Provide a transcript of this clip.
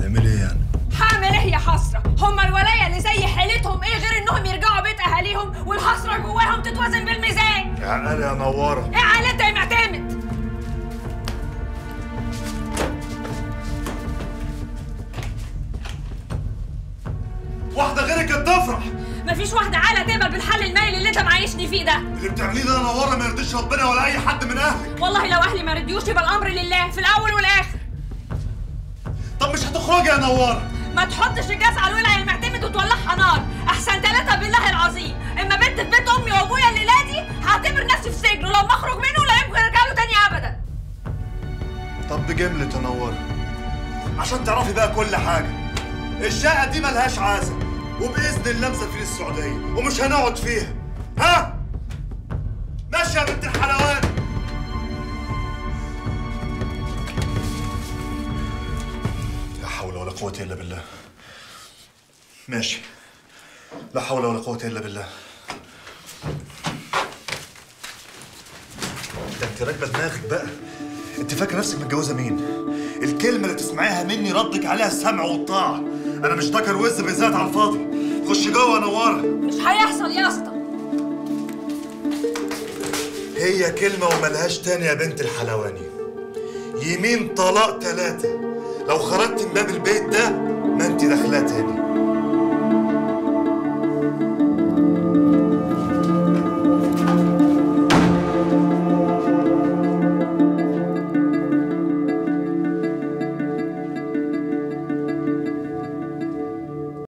تعملي ايه يعني؟ هعمل ايه يا حسره هما الولايه اللي زي حيلتهم ايه غير انهم يرجعوا بيت اهاليهم والحسره جواهم تتوزن بالميزان يا عقل يا نواره ايه عائلتها يا معتمد واحده غيرك تفرح مفيش واحده عاله تقبل بالحل المايل اللي انت معيشني فيه ده اللي بتعمليه ده يا نواره ما يرضيش ربنا ولا اي حد من اهلك والله لو اهلي ما رديوش يبقى الامر لله في الاول والاخر طب مش هتخرجي يا نواره ما تحطش الجاز على الولع المعتمد وتولعها نار احسن ثلاثه بالله العظيم اما بنت في بيت امي وابويا الليله دي هعتبر نفسي في سجن ولما اخرج منه لا يمكن ارجع له تاني ابدا طب بجملة يا نواره عشان تعرفي بقى كل حاجه الشقه دي ملهاش عازه وباذن الله مسافرين السعوديه ومش هنقعد فيها ها ماشي يا بنت الحلوان لا حول ولا قوة إلا بالله ماشي لا حول ولا قوة إلا بالله ده انت راكبة دماغك بقى انت فاكرة نفسك متجوزة مين؟ الكلمة اللي تسمعيها مني ردك عليها السمع والطاعة أنا مش ذكر وز بذات على الفاضي خش جوه يا نوارة مش هيحصل يا اسطى هي كلمة وملهاش تاني يا بنت الحلواني يمين طلاق تلاتة لو خرجت من باب البيت ده ما انت داخلاه تاني